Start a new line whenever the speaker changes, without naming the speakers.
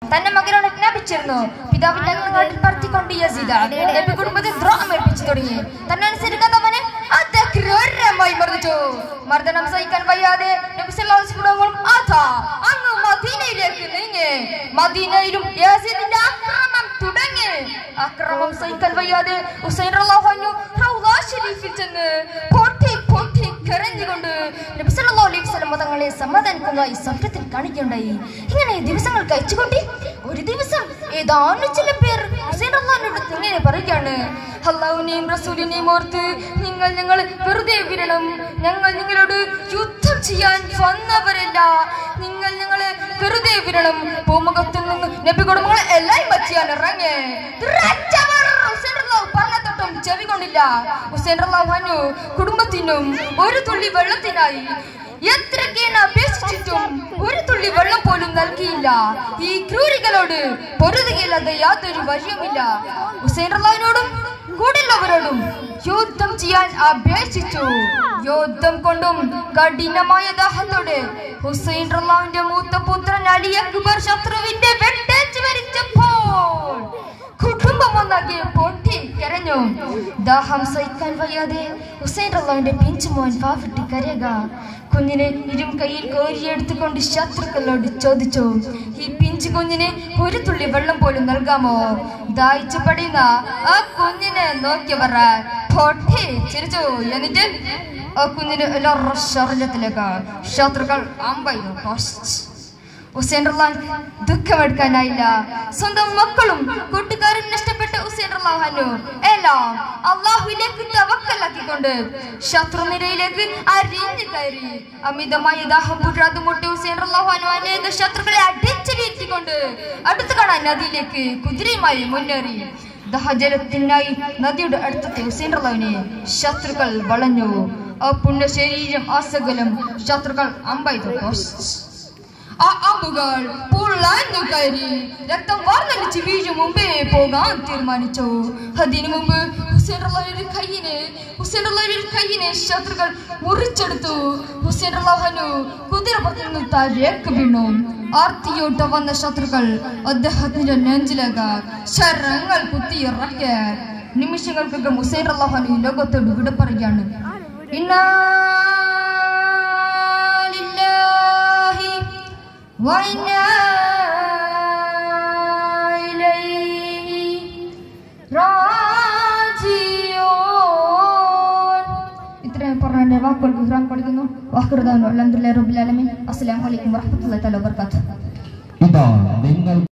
തന്റെ മകനോട് ജ്ഞാപിച്ചിരുന്നു പിതാവിന്റെ നാട്ടിൽ പറത്തിക്കൊണ്ട് യസീദ നബി കുടുംബത്തിൽ ദ്രോഹം ഏൽപ്പിച്ചു തുടങ്ങി തന്നെ അനുസരിക്കാത്തവനെ അതിക്രൂരമായി മർദ്ദിച്ചു മർദ്ദനം സഹിക്കാൻ വയ്യാതെ നബി സല്ലല്ലാഹു അലൈഹി വസല്ലം അതാ അങ്ങ് മദീനയിലേക്ക് നീങ്ങി മദീനയിലും യസീദിന്റെ ആക്രമണം തുടങ്ങി ആക്രമണം സഹിക്കാൻ വയ്യാതെ ഹുസൈൻ റളിയല്ലാഹു അൻഹു റൗള ഷരീഫിൽ ചെന്ന് പൊട്ടി പൊട്ടി കരഞ്ഞുകൊണ്ട് നബി സല്ലല്ലാഹു അലൈഹി വസല്ലം തങ്ങളെ സമാധാനിക്കുന്ന ഈ സ്വപ്നത്തിൽ കാണിക്കുകയുണ്ടായി ഇങ്ങനെ ദിവസങ്ങൾ കഴിച്ചുകൊണ്ട് ഒരു ദിവസം ഏതാനും ചില പേർ ഹുസൈൻ റളിയല്ലാഹുവിനോട് ഇങ്ങനെ പറയുകയാണ് അള്ളാഹുവിനെയും റസൂലിനെയും ഓർത്ത് നിങ്ങൾ ഞങ്ങൾ വെറുതെ വിരണം ഞങ്ങൾ നിങ്ങളോട് യുദ്ധം ചെയ്യാൻ വന്നവരല്ല നിങ്ങൾ ഞങ്ങളെ വെറുതെ വിരണം ഭൂമുഖത്തിൽ നിന്ന് നബി കുടുംബങ്ങളെ എല്ലാം പറ്റിയാൻ ഇറങ്ങേ പറഞ്ഞിട്ടും ചെവി കൊണ്ടില്ല ഹുസൈൻ റഹ്ലാഹു കുടുംബത്തിനും ഒരു തുള്ളി വെള്ളത്തിനായി എത്രക്കേണ് അപേക്ഷിച്ചിട്ടും ഒരു തുള്ളി വെള്ളം പോലും നൽകിയില്ല ഈ ക്രൂരികളോട് പൊരുതുകയില്ലാതെ യാതൊരു വഴിയുമില്ല ഹുസൈൻ റഹ്ലാവിനോടും കൂടെയുള്ളവരോടും യുദ്ധം ചെയ്യാൻ അപേക്ഷിച്ചു യുദ്ധം കൊണ്ടും കഠിനമായ ദാഹത്തോടെ ഹുസൈൻ റഹ്ലാവിന്റെ മൂത്ത പുത്രൻ അലി അക്ബർ ശത്രുവിന്റെ വെട്ടേറ്റ് വരിച്ചപ്പോൾ കുടുംബം ഒന്നാകെ പൊട്ടി കരഞ്ഞു ദാഹം സഹിക്കാൻ വയ്യാതെ ഹുസൈൻ റഹ്ലാവിന്റെ പിഞ്ചുമോൻ വാവിട്ട് കരയുക കുഞ്ഞിനെ ഇരും കയ്യിൽ കോരിയെടുത്തുകൊണ്ട് ശത്രുക്കളോട് ചോദിച്ചു ഈ പിഞ്ചു കുഞ്ഞിന് ഒരു തുള്ളി വെള്ളം പോലും നൽകാമോ ദാഹിച്ചു പടിയുന്ന ആ കുഞ്ഞിനെ നോക്കിയവർ പൊട്ടി ചിരിച്ചു എന്നിട്ട് ആ കുഞ്ഞിന് എല്ലാവരുടെ ശരീരത്തിലേക്ക് ശത്രുക്കൾ അമ്പൈതു ഹുസൈൻ റഹ്ലാൻ ദുഃഖമെടുക്കാനായില്ല സ്വന്തം മക്കളും കൂട്ടുകാരും നഷ്ടപ്പെട്ട ഹുസൈൻ റഹ്ലാഹു എല്ലാം അള്ളാഹുവിലേക്ക് തവക്കലാക്കിക്കൊണ്ട് ശത്രുനിരയിലേക്ക് അരിഞ്ഞു കയറി അമിതമായ ദാഹം പുഴാതെ മുട്ടി ഹുസൈൻ റഹ്ലാഹു അനേക ശത്രുക്കളെ അടിച്ചു വീഴ്ത്തിക്കൊണ്ട് അടുത്ത് കാണാൻ നദിയിലേക്ക് കുതിരയുമായി മുന്നേറി ദഹജലത്തിനായി നദിയുടെ അടുത്തെത്തി ഹുസൈൻ റഹ്ലാവിനെ ശത്രുക്കൾ വളഞ്ഞു ആ പുണ്യ ശരീരം ആസകലം ശത്രുക്കൾ അമ്പൈതു ആ അമ്പുകൾ പുള്ളാഞ്ഞു കയറി രക്തം വാർന്നടിച്ച് വീഴും മുമ്പേ പോകാൻ തീരുമാനിച്ചു അതിനു മുമ്പ് ഹുസൈനുള്ളവരുടെ കയ്യിനെ ഹുസൈനുള്ളവരുടെ കയ്യിനെ ശത്രുക്കൾ മുറിച്ചെടുത്തു ഹുസൈനുള്ളവനു കുതിരപ്പുറത്ത് നിന്ന് താഴേക്ക് വീണു ആർത്തിയോട്ട് വന്ന ശത്രുക്കൾ അദ്ദേഹത്തിന്റെ നെഞ്ചിലേക്ക് ശരങ്ങൾ കുത്തിയിറക്കിയ നിമിഷങ്ങൾക്കകം ഹുസൈൻ അള്ളാഹനു ഈ ലോകത്തോട് വിട പറയുകയാണ് ഇന്നാ ലില്ലാഹി وإنا إليه راجعون ഇത്രയും പറഞ്ഞ എൻ്റെ വാക്കുകൾക്ക് ഖുർആൻ പഠിക്കുന്നു വാഹൃദാനു അലഹമുല്ലാ റബ്ബുൽ ആലമീൻ അസ്സലാമു അലൈക്കും വറഹ്മത്തുള്ളാഹി തആല വബറകാതുഹു
ഇതാ നിങ്ങൾ